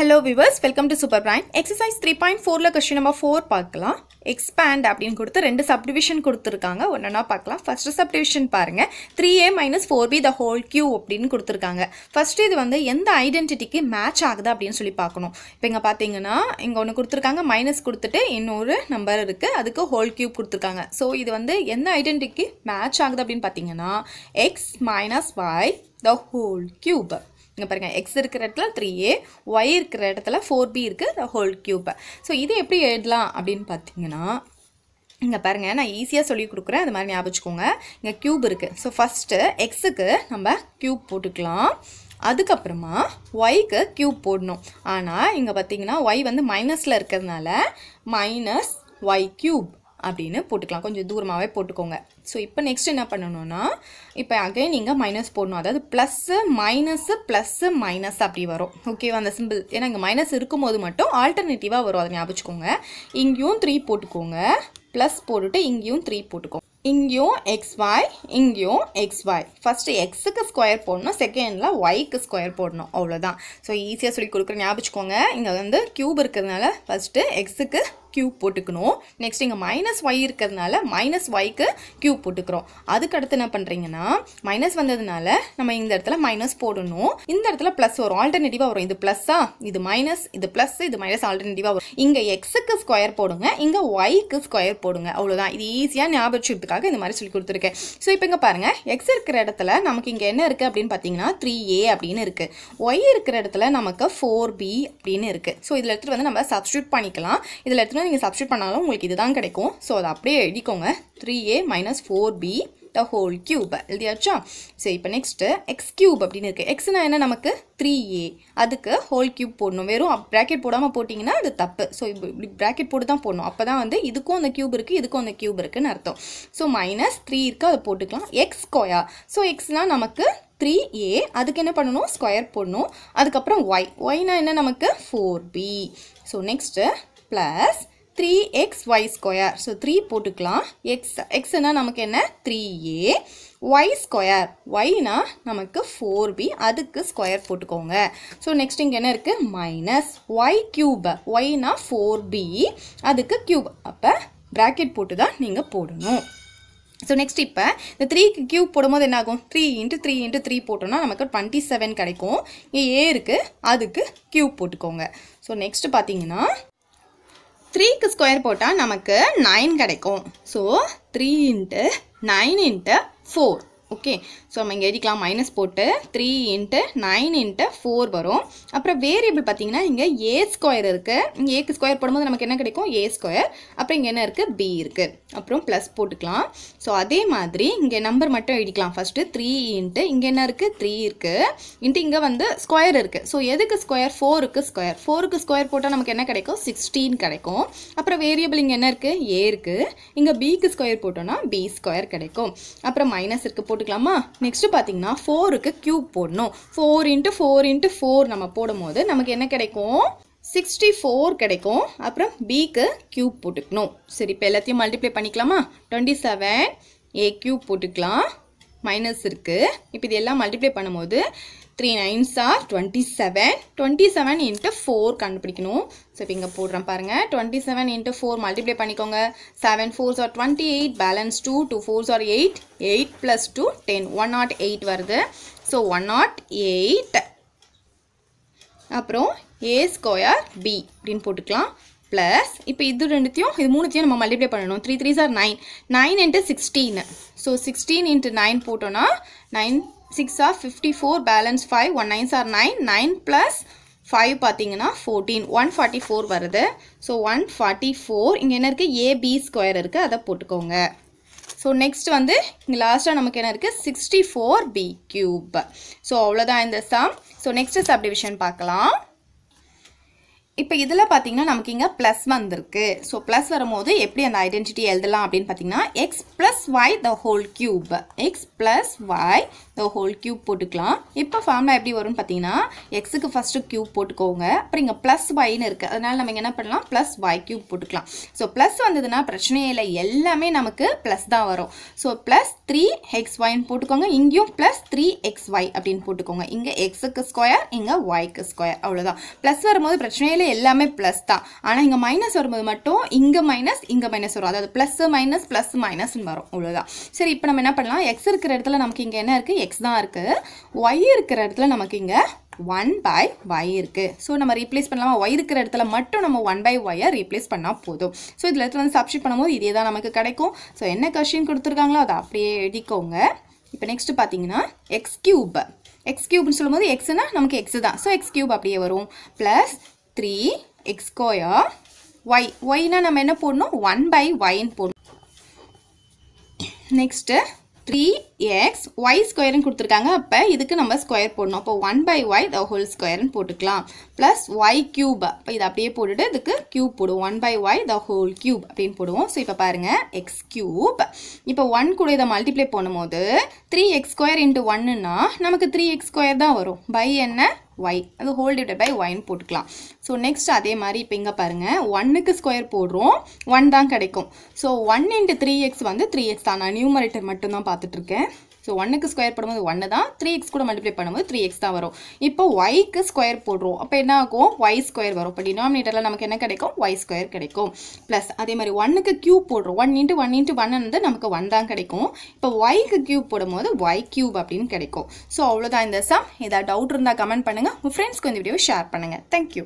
hello viewers welcome to super brain exercise three point ஃபோரில் question number four பார்க்கலாம் expand அப்படின்னு கொடுத்து ரெண்டு சப்டிவிஷன் கொடுத்துருக்காங்க ஒன்றா பார்க்கலாம் ஃபஸ்ட்டு சப்டிவிஷன் பாருங்கள் three A minus four B the whole cube அப்படின்னு கொடுத்துருக்காங்க ஃபஸ்ட்டு இது வந்து எந்த ஐடென்டிட்டிக்கு மேட்ச் ஆகுது அப்படின்னு சொல்லி பார்க்கணும் இப்போ இங்கே பார்த்தீங்கன்னா இங்கே ஒன்று கொடுத்துருக்காங்க மைனஸ் கொடுத்துட்டு இன்னொரு நம்பர் இருக்குது அதுக்கு ஹோல் கியூப் கொடுத்துருக்காங்க ஸோ இது வந்து எந்த ஐடென்டிட்டிக்கு மேட்ச் ஆகுது அப்படின்னு பார்த்தீங்கன்னா X minus Y the whole cube இங்கே பாருங்கள் எக்ஸ் இருக்கிற இடத்துல த்ரீ ஏ ஒய் இருக்கிற இடத்துல ஃபோர் பி இருக்குது த ஹோல் கியூப் ஸோ இது எப்படி எழுதலாம் அப்படின்னு பார்த்தீங்கன்னா இங்கே பாருங்கள் நான் ஈஸியாக சொல்லி கொடுக்குறேன் அது மாதிரி ஞாபகம் வச்சுக்கோங்க இங்கே க்யூப் இருக்குது ஸோ ஃபஸ்ட்டு எக்ஸுக்கு நம்ம க்யூப் போட்டுக்கலாம் அதுக்கப்புறமா ஒய்க்கு க்யூப் போடணும் ஆனால் இங்கே பார்த்தீங்கன்னா ஒய் வந்து மைனஸில் இருக்கிறதுனால மைனஸ் ஒய் க்யூப் அப்படின்னு போட்டுக்கலாம் கொஞ்சம் தூரமாகவே போட்டுக்கோங்க ஸோ இப்போ நெக்ஸ்ட் என்ன பண்ணணும்னா இப்போ அகைன் நீங்கள் மைனஸ் போடணும் அதாவது ப்ளஸ்ஸு மைனஸு ப்ளஸ்ஸு மைனஸ் அப்படி வரும் ஓகேவா அந்த சிம்பிள் ஏன்னா இங்கே மைனஸ் இருக்கும்போது மட்டும் ஆல்டர்னேட்டிவாக வரும் அதை ஞாபகம் வச்சுக்கோங்க இங்கேயும் த்ரீ போட்டுக்கோங்க ப்ளஸ் போட்டுட்டு இங்கேயும் த்ரீ போட்டுக்கோங்க இங்கேயும் எக்ஸ் ஒய் இங்கேயும் எக்ஸ் ஒய் ஃபஸ்ட்டு எக்ஸுக்கு ஸ்கொயர் போடணும் செகண்டில் ஒய்க்கு ஸ்கொயர் போடணும் அவ்வளோதான் ஸோ ஈஸியாக சொல்லி கொடுக்குற ஞாபகம் வச்சுக்கோங்க இங்கே வந்து க்யூப் இருக்கிறதுனால ஃபஸ்ட்டு எக்ஸுக்கு க்யூப் போட்டுக்கணும் நெக்ஸ்ட் இங்கே மைனஸ் ஒய் இருக்கிறதுனால மைனஸ் ஒய்க்கு க்யூப் போட்டுக்கிறோம் அதுக்கு அடுத்து என்ன பண்ணுறீங்கன்னா மைனஸ் வந்ததுனால நம்ம இந்த இடத்துல மைனஸ் போடணும் இந்த இடத்துல ப்ளஸ் வரும் ஆல்டர்னேட்டிவாக வரும் இது ப்ளஸ்ஸா இது மைனஸ் இது ப்ளஸ் இது மைனஸ் ஆல்டர்னேட்டிவாக வரும் இங்கே எக்ஸுக்கு ஸ்கொயர் போடுங்க இங்கே ஒய்க்கு ஸ்கொயர் போடுங்க அவ்வளோதான் இது ஈஸியாக ஞாபகம் வச்சுக்கிறதுக்காக இந்த மாதிரி சொல்லி கொடுத்துருக்கேன் ஸோ இப்போ இங்கே பாருங்கள் எக்ஸ் இருக்கிற இடத்துல நமக்கு இங்கே என்ன இருக்குது அப்படின்னு பார்த்தீங்கன்னா த்ரீ ஏ அப்படின்னு இருக்குது ஒய் இருக்கிற இடத்துல நமக்கு ஃபோர் பி அப்படின்னு இருக்குது ஸோ இதில் எடுத்துகிட்டு வந்து நம்ம சப்ஸ்டியூட் பண்ணிக்கலாம் இதில் எடுத்துகிட்டு வந்து நீங்கள் சப்ஸ்டியூட் பண்ணாலும் உங்களுக்கு இதுதான் கிடைக்கும் ஸோ அதை அப்படியே எழுதிக்கோங்க three A minus four B the whole cube எழுதியாச்சா சரி இப்போ நெக்ஸ்ட்டு எக்ஸ் கியூப் அப்படின்னு இருக்குது எக்ஸ்னா என்ன நமக்கு த்ரீ ஏ அதுக்கு ஹோல் கியூப் போடணும் வெறும் ப்ராக்கெட் போடாமல் போட்டிங்கன்னா அது தப்பு ஸோ இப்படி ப்ராக்கெட் போட்டு தான் போடணும் அப்போ தான் வந்து இதுக்கும் அந்த கியூப் இருக்குது இதுக்கும் அந்த கியூப் இருக்குன்னு அர்த்தம் ஸோ மைனஸ் த்ரீ இருக்குது அதை போட்டுக்கலாம் எக்ஸ் ஸ்கொயர் ஸோ எக்ஸ்னால் நமக்கு த்ரீ ஏ அதுக்கு என்ன பண்ணணும் ஸ்கொயர் போடணும் அதுக்கப்புறம் ஒய் ஒய்னா என்ன நமக்கு four B so next plus three X Y square so three போட்டுக்கலாம் எக்ஸ் எக்ஸ்னா நமக்கு என்ன த்ரீ ஏ ஒய் ஸ்கொயர் ஒய்னா நமக்கு ஃபோர் பி அதுக்கு ஸ்கொயர் போட்டுக்கோங்க ஸோ நெக்ஸ்ட் இங்கே என்ன இருக்குது மைனஸ் ஒய் கியூப் ஒய்னா ஃபோர் பி அதுக்கு கியூப் அப்போ ப்ராக்கெட் போட்டு தான் நீங்கள் போடணும் ஸோ நெக்ஸ்ட் இப்போ இந்த த்ரீக்கு கியூப் போடும்போது என்ன ஆகும் three into three into three போட்டோம்னா நமக்கு டுவெண்ட்டி செவன் கிடைக்கும் இங்கே ஏ இருக்குது அதுக்கு கியூப் போட்டுக்கோங்க ஸோ நெக்ஸ்ட் பார்த்தீங்கன்னா த்ரீக்கு ஸ்கொயர் போட்டால் நமக்கு நைன் கிடைக்கும் so three into nine into four okay so நம்ம இங்கே எழுதிக்கலாம் மைனஸ் போட்டு three into nine into four வரும் அப்புறம் வேரியபிள் பார்த்தீங்கன்னா இங்கே ஏ ஸ்கொயர் இருக்குது இங்கே ஏக்கு ஸ்கொயர் போடும்போது நமக்கு என்ன கிடைக்கும் ஏ ஸ்கொயர் அப்புறம் இங்கே என்ன இருக்குது பி இருக்குது அப்புறம் ப்ளஸ் போட்டுக்கலாம் ஸோ அதே மாதிரி இங்கே நம்பர் மட்டும் எழுதிக்கலாம் ஃபஸ்ட்டு த்ரீ இன்ட்டு இங்கே என்ன இருக்குது த்ரீ இருக்குது இன்ட்டு இங்கே வந்து ஸ்கொயர் இருக்குது ஸோ எதுக்கு ஸ்கொயர் ஃபோருக்கு ஸ்கொயர் ஃபோருக்கு ஸ்கொயர் போட்டால் நமக்கு என்ன கிடைக்கும் சிக்ஸ்டீன் கிடைக்கும் அப்புறம் வேரியபிள் இங்கே என்ன இருக்குது ஏ இருக்குது இங்கே பிக்கு ஸ்கொயர் போட்டோம்னா பி ஸ்கொயர் கிடைக்கும் அப்புறம் மைனஸ் இருக்குது போட்டுக்கலாமா நெக்ஸ்ட் பார்த்தீங்கன்னா ஃபோருக்கு க்யூப் போடணும் four into four into four நம்ம போடும்போது நமக்கு என்ன கிடைக்கும் சிக்ஸ்டி ஃபோர் கிடைக்கும் அப்புறம் பிக்கு க்யூப் போட்டுக்கணும் சரி இப்போ எல்லாத்தையும் மல்டிப்ளை பண்ணிக்கலாமா டுவெண்ட்டி செவன் ஏ க்யூப் போட்டுக்கலாம் மைனஸ் இருக்குது இப்போ இது எல்லாம் மல்டிப்ளை பண்ணும்போது three nines are twenty seven twenty seven into four கண்டுபிடிக்கணும் ஸோ இப்போ இங்கே போடுறேன் பாருங்கள் twenty seven into four multiply பண்ணிக்கோங்க seven fours are twenty eight balance two two fours are eight eight plus two ten one nought eight வருது so one nought eight அப்புறம் A square B அப்படின்னு போட்டுக்கலாம் plus இப்போ இது ரெண்டுத்தையும் இது மூணுத்தையும் நம்ம மல்டிப்ளை பண்ணணும் three three sir nine nine into sixteen so sixteen into nine போட்டோன்னா nine six are fifty four balance five one nine sir nine nine plus five பார்த்தீங்கன்னா ஃபோர்டீன் ஒன் ஃபார்ட்டி ஃபோர் வருது ஸோ ஒன் ஃபார்ட்டி ஃபோர் இங்கே என்ன இருக்குது AB square இருக்குது அதை போட்டுக்கோங்க so next வந்து இங்கே லாஸ்ட்டாக நமக்கு என்ன இருக்குது sixty four B cube so அவ்வளோதான் இந்த சம் ஸோ நெக்ஸ்ட் சப்டிவிஷன் பார்க்கலாம் இப்போ இதில் பார்த்தீங்கன்னா நமக்கு இங்கே ப்ளஸ் வந்திருக்கு ஸோ ப்ளஸ் வரும்போது எப்படி அந்த ஐடென்டிட்டி எழுதலாம் அப்படின்னு பார்த்தீங்கன்னா X plus Y the whole cube X plus Y the whole cube போட்டுக்கலாம் இப்போ ஃபார்முலா எப்படி வரும்னு பார்த்தீங்கன்னா எக்ஸுக்கு ஃபஸ்ட்டு கியூப் போட்டுக்கோங்க அப்புறம் இங்கே ப்ளஸ் ஒய்னு இருக்குது அதனால நம்ம இங்க என்ன பண்ணலாம் ப்ளஸ் ஒய் கியூப் போட்டுக்கலாம் ஸோ ப்ளஸ் வந்ததுன்னா பிரச்சனையே இல்லை எல்லாமே நமக்கு ப்ளஸ் தான் வரும் ஸோ ப்ளஸ் த்ரீ எக்ஸ் ஒய்னு போட்டுக்கோங்க இங்கேயும் ப்ளஸ் த்ரீ எக்ஸ் ஒய் அப்படின்னு போட்டுக்கோங்க இங்கே எக்ஸுக்கு ஸ்கொயர் இங்கே ஒய்க்கு ஸ்கொயர் அவ்வளோதான் ப்ளஸ் வரும்போது பிரச்சனையில எல்லாமே ப்ளஸ் தான் ஆனால் இங்கே மைனஸ் வரும்போது மட்டும் இங்கே மைனஸ் இங்கே மைனஸ் வரும் அதாவது ப்ளஸ் மைனஸ் ப்ளஸ் மைனஸ்னு வரும் அவ்வளோதான் சரி இப்போ நம்ம என்ன பண்ணலாம் எக்ஸ் இருக்கிற இடத்துல நமக்கு இங்கே என்ன இருக்குது எக்ஸ் தான் இருக்குது ஒய் இருக்கிற இடத்துல நமக்கு இங்கே ஒன் பை ஒய் இருக்குது ஸோ நம்ம ரீப்ளேஸ் பண்ணலாமா ஒய் இருக்கிற இடத்துல மட்டும் நம்ம ஒன் பை ஒய்யை ரீப்ளேஸ் பண்ணால் போதும் ஸோ இதில் இடத்துல வந்து சப்ஸ்டிட் பண்ணும்போது இதே தான் நமக்கு கிடைக்கும் ஸோ என்ன கொஷின் கொடுத்துருக்காங்களோ அதை அப்படியே எழுதிக்கோங்க இப்போ நெக்ஸ்ட் பார்த்தீங்கன்னா எக்ஸ் கியூப் எக்ஸ் கியூப்னு சொல்லும்போது எக்ஸ்னா நமக்கு எக்ஸ் தான் ஸோ எக்ஸ் கியூப் அப்படியே வரும் plus three X square Y ஒய்னா நம்ம என்ன போடணும் ஒன் பை ஒய்ன்னு போடணும் நெக்ஸ்ட்டு த்ரீ எக்ஸ் ஒய் ஸ்கொயர்னு கொடுத்துருக்காங்க அப்போ இதுக்கு நம்ம ஸ்கொயர் போடணும் அப்போ one by Y the whole ஸ்கொயர்னு போட்டுக்கலாம் ப்ளஸ் ஒய் கியூப் அப்போ இதை அப்படியே போட்டுட்டு இதுக்கு கியூப் போடுவோம் one by Y the whole cube அப்படின்னு போடுவோம் ஸோ இப்போ பாருங்கள் எக்ஸ் கியூப் இப்போ ஒன் கூட இதை மல்டிப்ளை பண்ணும்போது த்ரீ எக்ஸ் ஸ்கொயர் இன்ட்டு ஒன்னுன்னா நமக்கு த்ரீ எக்ஸ் ஸ்கொயர் தான் வரும் பை என்ன ஒய் அது ஹோல் டிவைட் பை ஒய்னு போட்டுக்கலாம் ஸோ நெக்ஸ்ட் அதே மாதிரி இப்போ இங்கே பாருங்கள் ஒன்னுக்கு ஸ்கொயர் போடுறோம் ஒன் தான் கிடைக்கும் so one into three X வந்து த்ரீ எக்ஸ் தான் நான் நியூமரேட்டர் மட்டும் தான் பார்த்துட்ருக்கேன் ஸோ ஒன்னுக்கு ஸ்கொயர் போடும்போது ஒன்று தான் த்ரீ எக்ஸ் கூட மல்டிப்ளை பண்ணும்போது த்ரீ எக்ஸ் தான் வரும் இப்போ ஒய்க்கு ஸ்கொயர் போடுறோம் அப்போ என்ன ஆகும் ஒய் ஸ்கொயர் வரும் இப்போ டினாமினேட்டரில் நமக்கு என்ன கிடைக்கும் ஒய் ஸ்கொயர் கிடைக்கும் ப்ளஸ் அதே மாதிரி ஒன்னுக்கு கியூப் போடுறோம் one into one into one வந்து நமக்கு ஒன் தான் கிடைக்கும் இப்போ ஒய்க்கு கியூப் போடும்போது ஒய் கியூப் அப்படின்னு கிடைக்கும் ஸோ அவ்வளோதான் இந்த சம் ஏதாவது டவுட் இருந்தால் கமெண்ட் பண்ணுங்கள் உங்கள் ஃப்ரெண்ட்ஸ்க்கு இந்த வீடியோ ஷேர் பண்ணுங்கள் தேங்க்யூ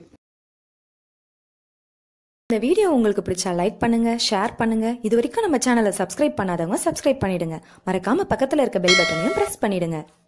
இந்த வீடியோ உங்களுக்கு பிடிச்சா லைக் பண்ணுங்க ஷேர் பண்ணுங்க இது வரைக்கும் நம்ம சேனலை சப்ஸ்கிரைப் பண்ணாதவங்க சப்ஸ்கிரைப் பண்ணிடுங்க மறக்காம பக்கத்துல இருக்க பெல் பட்டனையும் பிரஸ் பண்ணிடுங்க